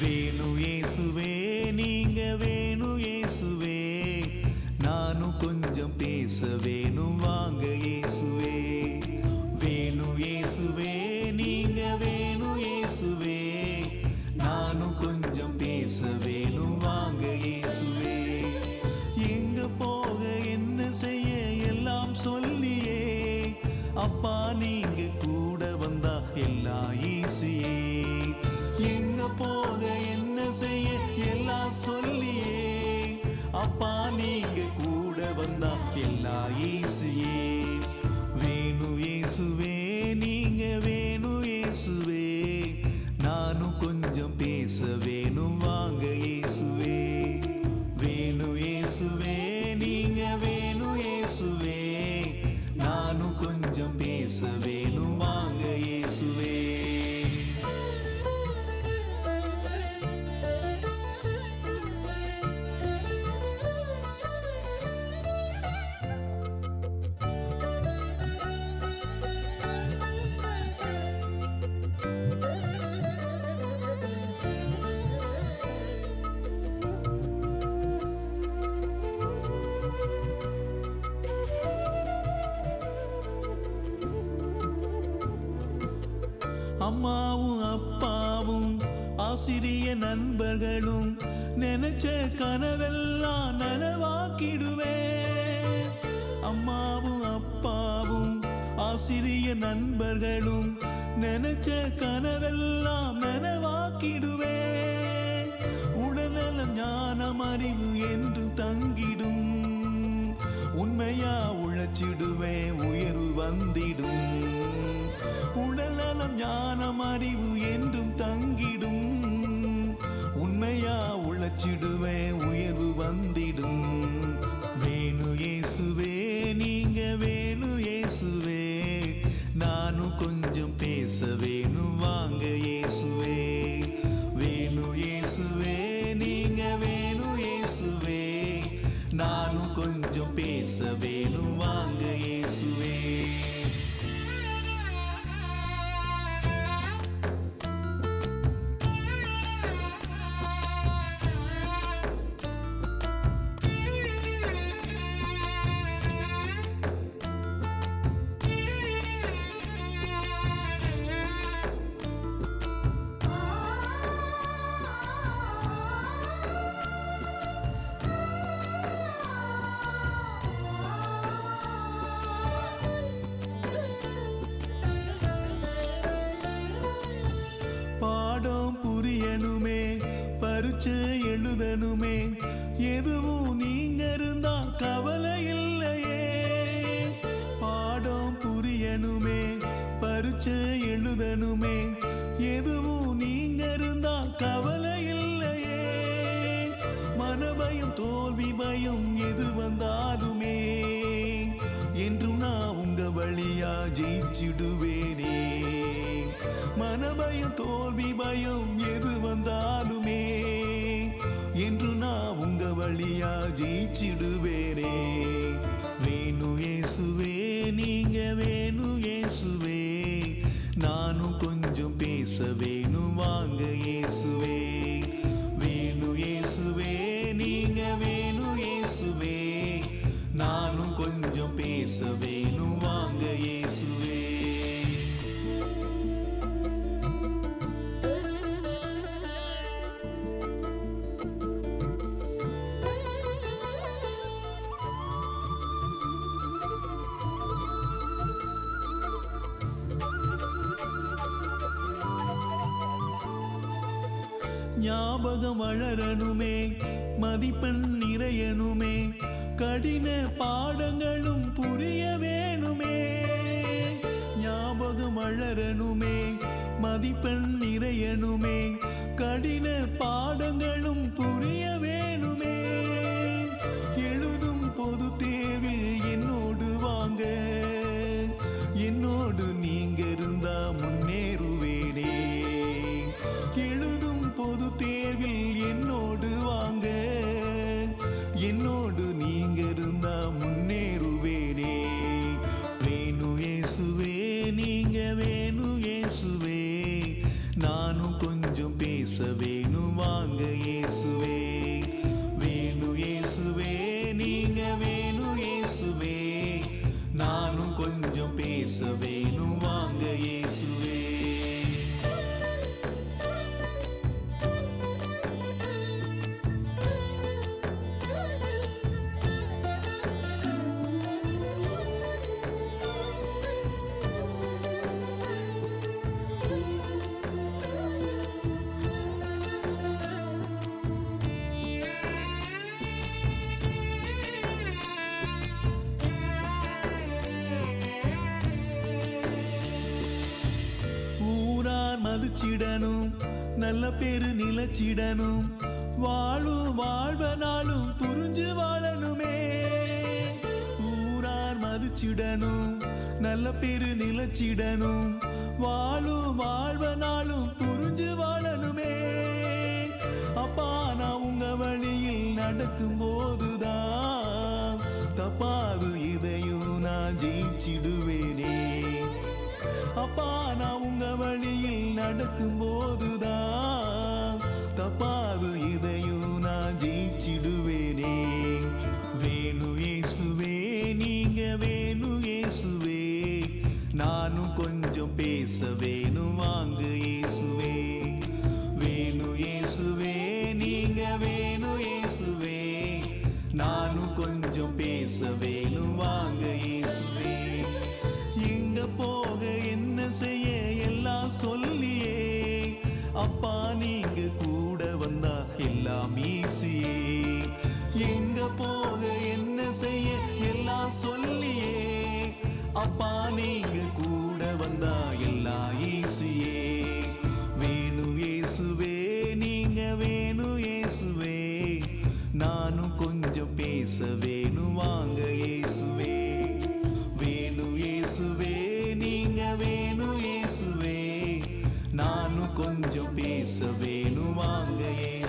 வேணு இயேசுவே நீங்க வேணு இயேசுவே நானும் கொஞ்சம் பேச வேணும் வாங்க இயேசுவே வேணு இயேசுவே நீங்க வேணு இயேசுவே நானும் கொஞ்சம் பேச வேணும் வாங்க இயேசுவே எங்க போக என்ன செய்ய எல்லாம் சொல்லியே அப்பா நீங்க கூட வந்தா எல்லாம் ஈஸியே எங்க போக என்ன செய்ய எல்லாம் சொல்லியே அப்பா நீங்க கூட வந்தா எல்லாம் ஈஸியே வேணு இயேசுவே நீங்க வேணு இயேசுவே நானும் கொஞ்சம் பேச வேணும் வாங்க இயேசுவே வேணு இயேசுவே நீங்க வேணு இயேசுவே நானும் கொஞ்சம் பேச வேணும் வாங்க இயேசுவே அம்மாவும் அப்பாவும் ஆசிரிய நண்பர்களும் நினைச்ச கனவெல்லாம் நனவாக்கிடுவேன் அம்மாவும் அப்பாவும் ஆசிரிய நண்பர்களும் நினைச்ச கனவெல்லாம் நனவாக்கிடுவேன் உடல்நலம் ஞானம் அறிவு என்று தங்கிடும் உண்மையா உழைச்சிடுவேன் உயர்வு வந்திடும் உடல்நலம் ஞானம் அறிவு என்றும் தங்கிடும் உண்மையா உழைச்சிடுவேன் உயர்வு வந்திடும் வேணு இயேசுவே நீங்க வேணு இயேசுவே நானும் கொஞ்சம் பேச வேணும் வாங்க இயேசுவே வேணு இயேசுவே நீங்க வேணு இயேசுவே நானும் கொஞ்சம் பேச வேணும் வாங்க இயேசுவே பாடம் புரியணுமே பரிச்சை எழுதணுமே எதுவும் நீங்க இருந்தா கவலை இல்லையே பாடம் புரியணுமே பரிச்சை எழுதணுமே எதுவும் நீங்க இருந்தா கவலை இல்லையே மனபயம் தோல்வி பயம் எது வந்தாலுமே என்றும் நான் உங்க வழியா ஜெயிச்சிடுவேனே மனபயம் தோல்வி பயம் எது வந்தாலுமே என்று நான் உங்க வழியா ஜெயிச்சிடுவேனே வேணு இயேசுவே நீங்க வேணு இயேசுவே நானும் கொஞ்சம் பேச வேணும் வாங்க இயேசுவே வேணு இயேசுவே நீங்க வேணு இயேசுவே நானும் கொஞ்சம் பேச வேணும் வாங்க இயேசுவே ஞாபகம் வளரணுமே மதிப்பெண் நிறையணுமே கடின பாடங்களும் புரிய வேணுமே ஞாபகம் வளரணுமே மதிப்பெண் நிறையணுமே கடின பாடங்களும் புரிய வேணுமே எழுதும் பொது தேர்வில் என்னோடு வாங்க என்னோடு நீங்க இருந்தா முன்னேறுவேனே எழுதும் பொது தேர்வில் என்னோடு வாங்க என்னோடு நீங்க இருந்தா முன்னேறுவேனே வேணு இயேசுவே நீங்க வேணு இயேசுவே நானும் கொஞ்சம் பேச வேணும் வாங்க இயேசுவே வேணு இயேசுவே நீங்க வேணு இயேசுவே நானும் கொஞ்சம் பேச வேணும் வாங்க இயேசுவே ஊரார் மதிச்சிடணும் நல்ல பேரு நிலச்சிடணும் வாழும் வாழ்வ நாளும் புரிஞ்சு வாழணுமே ஊரார் மதிச்சிடணும் நல்ல பேரு நிலச்சிடணும் வாழும் வாழ்வ நாளும் புரிஞ்சு வாழணுமே அப்பா நான் உங்க வழியில் நடக்கும் போதுதான் தப்பாது இதையும் நான் ஜெயிச்சிடுவேனே அப்பா நான் உங்க வழியில் நடக்கும் போதுதான் தப்பாது இதையும் நான் ஜெயிச்சிடுவேனே வேணு இயேசுவே நீங்க வேணு இயேசுவே நானும் கொஞ்சம் பேச வேணும் வாங்க இயேசுவே வேணு இயேசுவே நீங்க வேணு இயேசுவே நானும் கொஞ்சம் பேச வேணும் வாங்க இயேசுவே எங்க போக என்ன செய்ய எல்லாம் சொல்லியே அப்பா நீங்க கூட வந்தா எல்லாம் ஈஸியே எங்க போக என்ன செய்ய எல்லாம் சொல்லியே அப்பா நீங்க கூட வந்தா எல்லாம் ஈஸியே வேணு இயேசுவே நீங்க வேணு இயேசுவே நானும் கொஞ்சம் பேச வேணும் வாங்க இயேசுவே வேணு இயேசுவே நீங்க வேணு இயேசுவே நானும் கொஞ்சம் பேச வேணும் வாங்க இயேசுவே